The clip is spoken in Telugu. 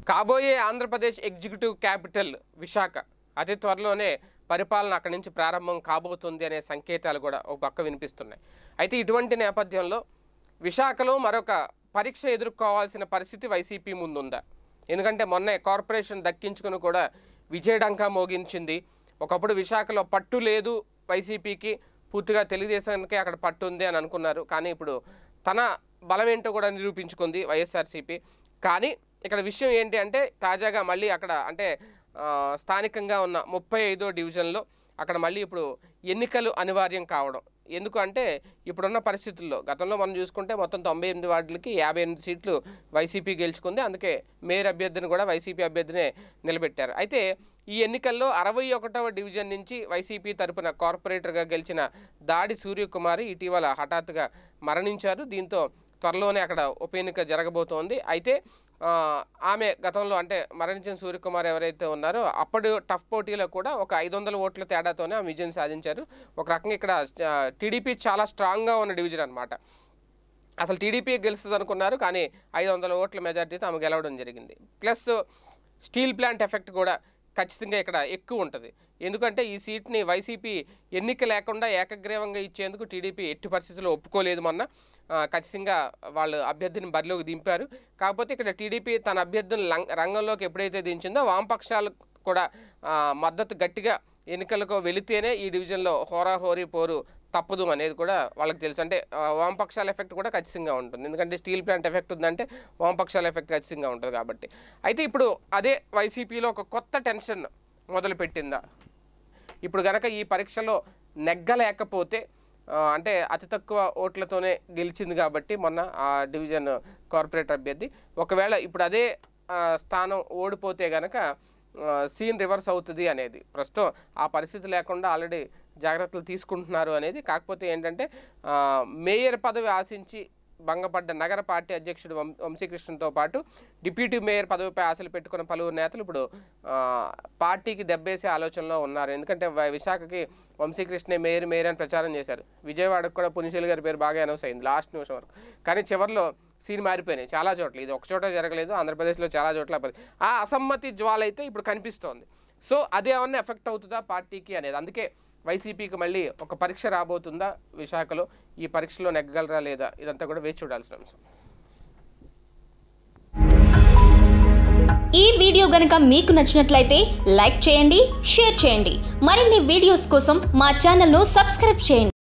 కాబోయే ఆంధ్రప్రదేశ్ ఎగ్జిక్యూటివ్ క్యాపిటల్ విశాఖ అతి త్వరలోనే పరిపాలన అక్కడి నుంచి ప్రారంభం కాబోతుంది అనే సంకేతాలు కూడా ఒక పక్క వినిపిస్తున్నాయి అయితే ఇటువంటి నేపథ్యంలో విశాఖలో మరొక పరీక్ష ఎదుర్కోవాల్సిన పరిస్థితి వైసీపీ ముందుందా ఎందుకంటే మొన్నే కార్పొరేషన్ దక్కించుకుని కూడా విజయడంకా మోగించింది ఒకప్పుడు విశాఖలో పట్టు లేదు వైసీపీకి పూర్తిగా తెలుగుదేశానికి అక్కడ పట్టు ఉంది అని అనుకున్నారు కానీ ఇప్పుడు తన బలం ఏంటో కూడా నిరూపించుకుంది వైఎస్ఆర్సీపీ కానీ ఇక్కడ విషయం ఏంటి అంటే తాజాగా మళ్ళీ అక్కడ అంటే ఆ, స్థానికంగా ఉన్న ముప్పై ఐదో డివిజన్లో అక్కడ మళ్ళీ ఇప్పుడు ఎన్నికలు అనివార్యం కావడం ఎందుకు అంటే ఇప్పుడున్న పరిస్థితుల్లో గతంలో మనం చూసుకుంటే మొత్తం తొంభై ఎనిమిది వార్డులకి యాభై ఎనిమిది సీట్లు వైసీపీ గెలుచుకుంది అందుకే మేయర్ అభ్యర్థిని కూడా వైసీపీ అభ్యర్థినే నిలబెట్టారు అయితే ఈ ఎన్నికల్లో అరవై ఒకటవ డివిజన్ నుంచి వైసీపీ తరపున కార్పొరేటర్గా గెలిచిన దాడి సూర్యకుమారి ఇటీవల హఠాత్తుగా మరణించారు దీంతో త్వరలోనే అక్కడ ఉప ఎన్నిక జరగబోతోంది అయితే ఆ, ఆమె గతంలో అంటే మరణించిన సూర్యకుమార్ ఎవరైతే ఉన్నారో అప్పుడు టఫ్ పోటీలో కూడా ఒక ఐదు వందల ఓట్ల తేడాతోనే ఆమె విజయం సాధించారు ఒక రకంగా ఇక్కడ టీడీపీ చాలా స్ట్రాంగ్గా ఉన్న డివిజన్ అనమాట అసలు టీడీపీ గెలుస్తుంది అనుకున్నారు కానీ ఐదు వందల ఓట్ల మెజార్టీతో ఆమె గెలవడం జరిగింది ప్లస్ స్టీల్ ప్లాంట్ ఎఫెక్ట్ కూడా ఖచ్చితంగా ఇక్కడ ఎక్కువ ఉంటుంది ఎందుకంటే ఈ సీట్ని వైసీపీ ఎన్నిక లేకుండా ఏకగ్రీవంగా ఇచ్చేందుకు టీడీపీ ఎట్టి పరిస్థితుల్లో ఒప్పుకోలేదు మొన్న ఆ, ఖచ్చితంగా వాళ్ళు అభ్యర్థిని బరిలోకి దింపారు కాకపోతే ఇక్కడ టీడీపీ తన అభ్యర్థులను లం- రంగంలోకి ఎప్పుడైతే దించిందో వామపక్షాలు కూడా ఆ, మద్దతు గట్టిగా ఎన్నికలకు వెళితేనే ఈ డివిజన్లో హోరాహోరీ పోరు తప్పదు అనేది కూడా వాళ్ళకి తెలుసు అంటే ఆ, వామపక్షాల ఎఫెక్ట్ కూడా ఖచ్చితంగా ఉంటుంది ఎందుకంటే స్టీల్ ప్లాంట్ ఎఫెక్ట్ ఉందంటే వామపక్షాల ఎఫెక్ట్ ఖచ్చితంగా ఉంటుంది కాబట్టి అయితే ఇప్పుడు అదే వైసీపీలో ఒక కొత్త టెన్షన్ మొదలుపెట్టిందా ఇప్పుడు గనక ఈ పరీక్షలో నెగ్గలేకపోతే ఆ, అంటే అతి తక్కువ ఓట్లతోనే గెలిచింది కాబట్టి మొన్న ఆ డివిజన్ కార్పొరేటర్ అభ్యర్థి ఒకవేళ ఇప్పుడు అదే ఆ, స్థానం ఓడిపోతే గనక ఆ, సీన్ రివర్స్ అవుతుంది అనేది ప్రస్తుతం ఆ పరిస్థితి లేకుండా ఆల్రెడీ జాగ్రత్తలు తీసుకుంటున్నారు అనేది కాకపోతే ఏంటంటే ఆ, మేయర్ పదవి ఆశించి భంగపడ్డ నగర పార్టీ అధ్యక్షుడు వం వంశీకృష్ణతో పాటు డిప్యూటీ మేయర్ పదవిపై ఆశలు పెట్టుకున్న పలువురు నేతలు ఇప్పుడు ఆ, పార్టీకి దెబ్బేసే ఆలోచనలో ఉన్నారు ఎందుకంటే వ- విశాఖకి వంశీకృష్ణే మేయర్ మేయర్ అని ప్రచారం చేశారు విజయవాడకు కూడా పునిశీల్ గారి పేరు బాగా అనౌన్స్ అయింది లాస్ట్ నిమిషం వరకు కానీ చివరిలో సీన్ మారిపోయినాయి చాలా చోట్ల ఇది ఒక చోట జరగలేదు ఆంధ్రప్రదేశ్లో చాలా చోట్ల పరి- ఆ అసమ్మతి జ్వాల అయితే ఇప్పుడు కనిపిస్తోంది సో అదే ఏమన్నా ఎఫెక్ట్ అవుతుందా పార్టీకి అనేది అందుకే వైసీపీకి మళ్ళీ ఒక పరీక్ష రాబోతుందా విశాఖలో ఈ పరీక్షలో నెగ్గగలరా లేదా ఇదంతా కూడా వేచి చూడాల్సిన అంశం ఈ వీడియో గనుక మీకు నచ్చినట్లయితే లైక్ చేయండి షేర్ చేయండి మరిన్ని వీడియోస్ కోసం మా ఛానల్ను సబ్స్క్రైబ్ చేయండి